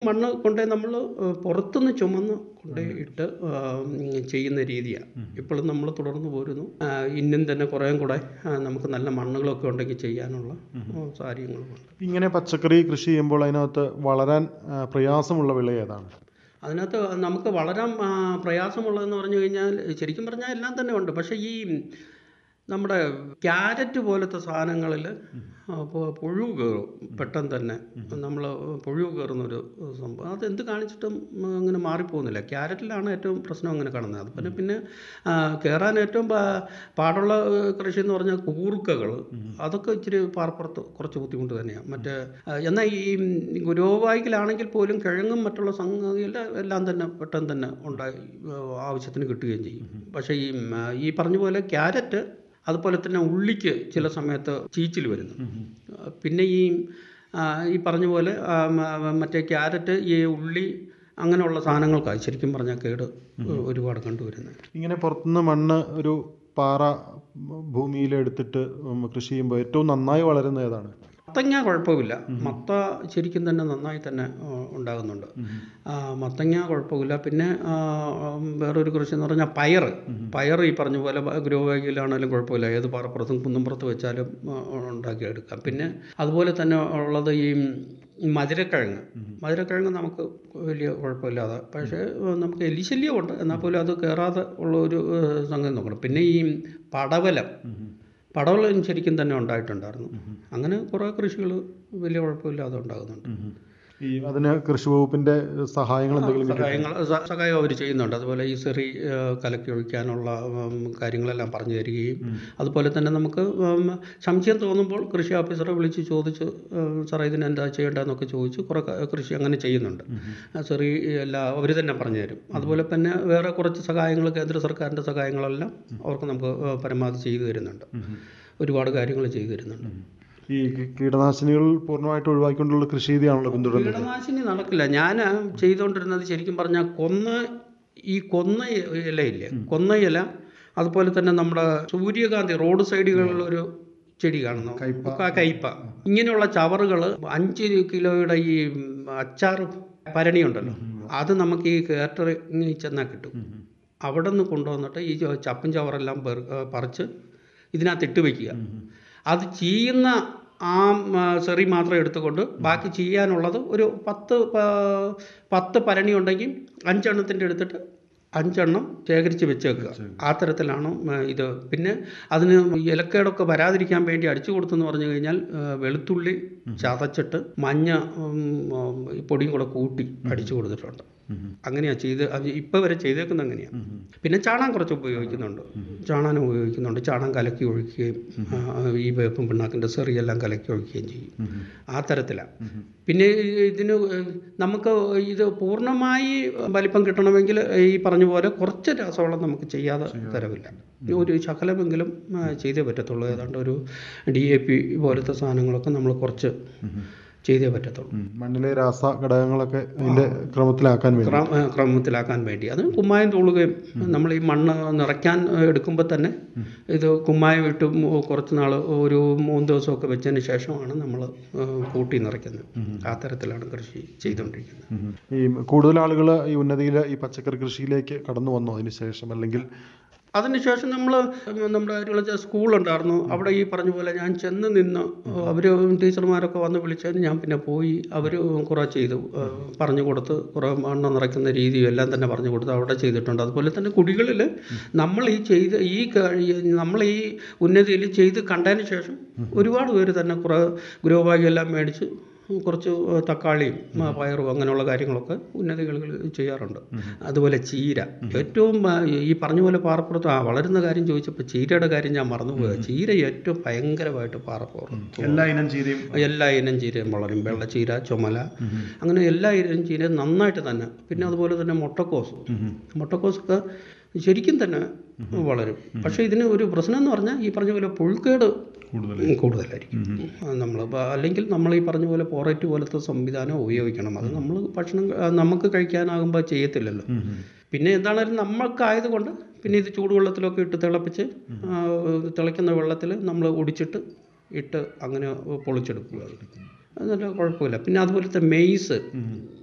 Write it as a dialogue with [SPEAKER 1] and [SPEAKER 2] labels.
[SPEAKER 1] മണ്ണ് കൊണ്ടേ നമ്മൾ പുറത്തുനിന്ന് ചുമന്ന് കൊണ്ടേ ഇട്ട് ആ, ഉം, ചെയ്യുന്ന രീതിയാണ് ഇപ്പോഴും നമ്മൾ തുടർന്ന് പോരുന്നു ആ, ഇന്നും തന്നെ കുറേയും കൂടെ ആ, നമുക്ക് നല്ല മണ്ണുകളൊക്കെ ഉണ്ടെങ്കിൽ ചെയ്യാനുള്ള ആ, കാര്യങ്ങളുമുണ്ട്
[SPEAKER 2] ഇങ്ങനെ പച്ചക്കറി കൃഷി ചെയ്യുമ്പോൾ അതിനകത്ത് വളരാൻ ആ, പ്രയാസമുള്ള വിള ഏതാണ്
[SPEAKER 1] അതിനകത്ത് നമുക്ക് വളരാൻ ആ, പ്രയാസമുള്ളതെന്ന് പറഞ്ഞു കഴിഞ്ഞാൽ ശരിക്കും പറഞ്ഞാൽ എല്ലാം തന്നെ ഉണ്ട് പക്ഷേ ഈ നമ്മുടെ ക്യാരറ്റ് പോലത്തെ സാധനങ്ങളിൽ പുഴു കയറും പെട്ടെന്ന് തന്നെ നമ്മൾ പുഴു കയറുന്നൊരു സംഭവം അത് എന്ത് കാണിച്ചിട്ടും അങ്ങനെ മാറിപ്പോകുന്നില്ല ക്യാരറ്റിലാണ് ഏറ്റവും പ്രശ്നം അങ്ങനെ കാണുന്നത് അതുപോലെ പിന്നെ ആ, കയറാൻ ഏറ്റവും പാ- പാടുള്ള ഏഹ്, കൃഷി എന്ന് പറഞ്ഞാൽ കൂർക്കകൾ അതൊക്കെ ഇച്ചിരി പാർപ്പുറത്ത് കുറച്ച് ബുദ്ധിമുട്ട് തന്നെയാണ് മറ്റേ ആ, എന്നാൽ ഈ ഗുരുവായിക്കിലാണെങ്കിൽ പോലും കിഴങ്ങും മറ്റുള്ള സംഗതിയെല്ലാം എല്ലാം തന്നെ പെട്ടെന്ന് തന്നെ ഉണ്ടായി ഏഹ്, ആവശ്യത്തിന് കിട്ടുകയും ചെയ്യും പക്ഷേ ഈ ഉം, ആ, ഈ പറഞ്ഞ പോലെ ക്യാരറ്റ് അതുപോലെ തന്നെ ഉള്ളിക്ക് ചില സമയത്ത് ചീച്ചിൽ വരുന്നു പിന്നെ ഈ ആ, ഈ പറഞ്ഞ പോലെ ആ, മ- മറ്റേ ക്യാരറ്റ് ഈ ഉള്ളി അങ്ങനെയുള്ള സാധനങ്ങൾക്കായി ശരിക്കും പറഞ്ഞാൽ കേട് ഒരുപാട് കണ്ടുവരുന്നത്
[SPEAKER 2] ഇങ്ങനെ പുറത്തുനിന്ന് മണ്ണ് ഒരു പാറ ഭൂമിയിൽ എടുത്തിട്ട് ഉം, കൃഷി ചെയ്യുമ്പോൾ ഏറ്റവും നന്നായി വളരുന്ന ഏതാണ്
[SPEAKER 1] മത്തങ്ങ കുഴപ്പമില്ല മത്ത ശരിക്കും തന്നെ നന്നായി തന്നെ ആ, ഉണ്ടാകുന്നുണ്ട് ആ, മത്തങ്ങ കുഴപ്പമില്ല പിന്നെ ആ, ഉം, വേറൊരു കൃഷി എന്ന് പറഞ്ഞാൽ പയർ പയർ ഈ പറഞ്ഞ പോലെ ഗ്രോ ബാഗിലാണെങ്കിലും കുഴപ്പമില്ല ഏത് പാറപ്പുറത്തും കുന്നുംപുറത്ത് വെച്ചാലും ആ, ഉണ്ടാക്കിയെടുക്കാം പിന്നെ അതുപോലെ തന്നെ ഉള്ളത് ഈ മധുരക്കിഴങ്ങ് മധുരക്കിഴങ്ങ് നമുക്ക് വലിയ കുഴപ്പമില്ലാതെ പക്ഷേ ആ, നമുക്ക് എലിശല്യമുണ്ട് എന്നാൽ പോലും അത് കയറാതെ ഉള്ള ഒരു ആ, സംഗതി നോക്കണം പിന്നെ ഈ പടവലം പടവലം ശരിക്കും തന്നെ ഉണ്ടായിട്ടുണ്ടായിരുന്നു അങ്ങനെ കുറേ കൃഷികൾ വലിയ കുഴപ്പമില്ലാതെ ഉണ്ടാകുന്നുണ്ട്
[SPEAKER 2] ഈ അതിന് കൃഷി വകുപ്പിന്റെ സഹായങ്ങൾ എന്തെങ്കിലും കിട്ടി-
[SPEAKER 1] സഹായങ്ങൾ സ- സഹായം അവർ ചെയ്യുന്നുണ്ട് അതുപോലെ ഈ സെറി ആ, കലക്കി ഒഴിക്കാനുള്ള ഉം, കാര്യങ്ങളെല്ലാം പറഞ്ഞു തരികയും അതുപോലെ തന്നെ നമുക്ക് ഉം, സംശയം തോന്നുമ്പോൾ കൃഷി ഓഫീസറെ വിളിച്ച് ചോദിച്ച് ഉം, സാറേ ഇതിന് എന്താ ചെയ്യേണ്ടതെന്നൊക്കെ ചോദിച്ച് കുറേ ക- കൃഷി അങ്ങനെ ചെയ്യുന്നുണ്ട് ആ, സെറി എല്ലാം അവർ തന്നെ പറഞ്ഞു തരും അതുപോലെ തന്നെ വേറെ കുറച്ച് സഹായങ്ങൾ കേന്ദ്ര സർക്കാരിൻ്റെ സഹായങ്ങളെല്ലാം അവർക്ക് നമുക്ക് ആ, പരമാവധി ചെയ്തു തരുന്നുണ്ട് ഒരുപാട് കാര്യങ്ങൾ ചെയ്തു തരുന്നുണ്ട്
[SPEAKER 2] ഈ കീ- കീടനാശിനികൾ പൂർണ്ണമായിട്ട് ഒഴിവാക്കിക്കൊണ്ടുള്ള കൃഷി രീതിയാണല്ലോ പിന്തുടരുന്നത്
[SPEAKER 1] കീടനാശിനി നടക്കില്ല ഞാൻ ചെയ്തുകൊണ്ടിരുന്നത് ശരിക്കും പറഞ്ഞാൽ കൊന്ന ഈ കൊന്ന ഇലയില്ലേ കൊന്ന ഇല അതുപോലെ തന്നെ നമ്മുടെ സൂര്യകാന്തി റോഡ് സൈഡുകളിൽ ഒരു ചെടി കാണുന്നു ക- കയ്പ ഇങ്ങനെയുള്ള ചവറുകൾ അഞ്ച് കിലോയുടെ ഈ അച്ചാർ ഭരണി ഉണ്ടല്ലോ അത് നമുക്ക് ഈ കേറ്ററിങ്ങിൽ ചെന്നാൽ കിട്ടും അവിടെ നിന്ന് കൊണ്ടുവന്നിട്ട് ഈ ച- ചപ്പും ചവറെല്ലാം പെറു- ഏ, പറിച്ച് ഇതിനകത്ത് ഇട്ട് വയ്ക്കുക അത് ചെയ്യുന്ന ആ മ, സെറി മാത്രം എടുത്തുകൊണ്ട് ബാക്കി ചെയ്യാനുള്ളത് ഒരു പത്ത് പ- പത്ത് പരണി ഉണ്ടെങ്കിൽ അഞ്ചെണ്ണത്തിൻ്റെ എടുത്തിട്ട് അഞ്ചെണ്ണം ശേഖരിച്ച് വെച്ചേക്കുക ആ തരത്തിലാണ് ഉം, ഇത് പിന്നെ അതിന് ഇലക്കേടൊക്കെ വരാതിരിക്കാൻ വേണ്ടി അടിച്ചു കൊടുത്തെന്ന് പറഞ്ഞു കഴിഞ്ഞാൽ ഏ, വെളുത്തുള്ളി ചതച്ചിട്ട് മഞ്ഞ ഉം, ഉം, ഈ പൊടിയും കൂടെ കൂട്ടി അടിച്ചു കൊടുത്തിട്ടുണ്ട് അങ്ങനെയാ ചെയ്ത് അത് ഇപ്പം വരെ ചെയ്തേക്കുന്നത് അങ്ങനെയാണ് പിന്നെ ചാണകം കുറച്ച് ഉപയോഗിക്കുന്നുണ്ട് ചാണകം ഉപയോഗിക്കുന്നുണ്ട് ചാണകം കലക്കി ഒഴിക്കുകയും ആ, ഈ വേപ്പും പിണ്ണാക്കിൻ്റെ സെറിയെല്ലാം കലക്കി ഒഴിക്കുകയും ചെയ്യും ആ തരത്തിലാണ് പിന്നെ ഇതിന് നമുക്ക് ഇത് പൂർണ്ണമായി വലിപ്പം കിട്ടണമെങ്കിൽ ഈ പറഞ്ഞ പോലെ കുറച്ച് രാസവളം നമുക്ക് ചെയ്യാതെ തരവില്ല ഒരു ശകലമെങ്കിലും ആ, ചെയ്തേ പറ്റത്തുള്ളൂ ഏതാണ്ട് ഒരു ഡി എ പി പോലത്തെ സാധനങ്ങളൊക്കെ നമ്മൾ കുറച്ച് ചെയ്തേ പറ്റത്തുള്ളൂ
[SPEAKER 2] ഉം. മണ്ണിലെ രാസ ഘടകങ്ങളൊക്കെ അതിന്റെ ക്രമത്തിലാക്കാൻ വേണ്ടി
[SPEAKER 1] ക്രമ- ഏ, ക്രമത്തിലാക്കാൻ വേണ്ടി അത് കുമ്മായം തൂളുകയും നമ്മൾ ഈ മണ്ണ് നിറയ്ക്കാൻ എടുക്കുമ്പോൾ തന്നെ ഇത് കുമ്മായം ഇട്ട് മു- കുറച്ച് നാൾ ഒരു മൂന്ന് ദിവസമൊക്കെ വെച്ചതിന് ശേഷമാണ് നമ്മൾ കൂട്ടി നിറയ്ക്കുന്നത് ആ തരത്തിലാണ് കൃഷി ചെയ്തുകൊണ്ടിരിക്കുന്നത്
[SPEAKER 2] ഉം. ഈ കൂടുതൽ ആളുകൾ ഈ ഉന്നതിയിൽ ഈ പച്ചക്കറി കൃഷിയിലേക്ക് കടന്നു വന്നു അതിന് ശേഷം അല്ലെങ്കിൽ
[SPEAKER 1] അതിനുശേഷം നമ്മൾ നമ്മുടെ അരുളച്ച സ്കൂളുണ്ടായിരുന്നു അവിടെ ഈ പറഞ്ഞ പോലെ ഞാൻ ചെന്ന് നിന്ന് അവർ ടീച്ചർമാരൊക്കെ വന്ന് വിളിച്ചതിന് ഞാൻ പിന്നെ പോയി അവർ കുറേ ചെയ്തു ഏഹ് പറഞ്ഞു കൊടുത്ത് കുറേ മണ്ണ് നിറയ്ക്കുന്ന രീതിയും എല്ലാം തന്നെ പറഞ്ഞു കൊടുത്ത് അവിടെ ചെയ്തിട്ടുണ്ട് അതുപോലെ തന്നെ കുടികളിൽ നമ്മൾ ഈ ചെയ്ത് ഈ കഴി- നമ്മൾ ഈ ഉന്നതിയിൽ ചെയ്ത് കണ്ടതിന് ശേഷം ഒരുപാട് പേര് തന്നെ കുറേ ഗ്രോ ബാഗ് എല്ലാം മേടിച്ച് കുറച്ച് തക്കാളിയും ആ, പയറും അങ്ങനെയുള്ള കാര്യങ്ങളൊക്കെ ഉന്നതികളിൽ ചെയ്യാറുണ്ട് അതുപോലെ ചീര ഏറ്റവും ആ, ഈ പറഞ്ഞ പോലെ പാറപ്പുറത്ത് ആ വളരുന്ന കാര്യം ചോദിച്ചപ്പോൾ ചീരയുടെ കാര്യം ഞാൻ മറന്നുപോയി ചീര ഏറ്റവും ഭയങ്കരമായിട്ട് പാറപ്പുറത്ത്
[SPEAKER 2] എല്ലാ ഇനം ചീരയും
[SPEAKER 1] എല്ലാ ഇനം ചീരയും വളരും വെള്ളച്ചീര ചുമല അങ്ങനെ എല്ലാ ഇനം ചീരയും നന്നായിട്ട് തന്നെ പിന്നെ അതുപോലെ തന്നെ മുട്ടക്കോസ് മുട്ടക്കോസൊക്കെ ശരിക്കും തന്നെ വളരും പക്ഷേ ഇതിന് ഒരു പ്രശ്നം എന്ന് പറഞ്ഞാൽ ഈ പറഞ്ഞ പോലെ പുഴുക്കേട് കൂടുതലായിരിക്കും നമ്മൾ അല്ലെങ്കിൽ നമ്മൾ ഈ പറഞ്ഞ പോലെ പോറേറ്റ് പോലത്തെ സംവിധാനം ഉപയോഗിക്കണം അത് നമ്മൾ ഭക്ഷണം ആ, നമുക്ക് കഴിക്കാനാകുമ്പോൾ ചെയ്യത്തില്ലല്ലോ പിന്നെ എന്താണേലും നമ്മൾക്കായതുകൊണ്ട് പിന്നെ ഇത് ചൂടുവെള്ളത്തിലൊക്കെ ഇട്ട് തിളപ്പിച്ച് ആ, തിളയ്ക്കുന്ന വെള്ളത്തിൽ നമ്മൾ ഒടിച്ചിട്ട് ഇട്ട് അങ്ങനെ പൊളിച്ചെടുക്കുക അത് നല്ല കുഴപ്പമില്ല പിന്നെ അതുപോലത്തെ മെയ്സ്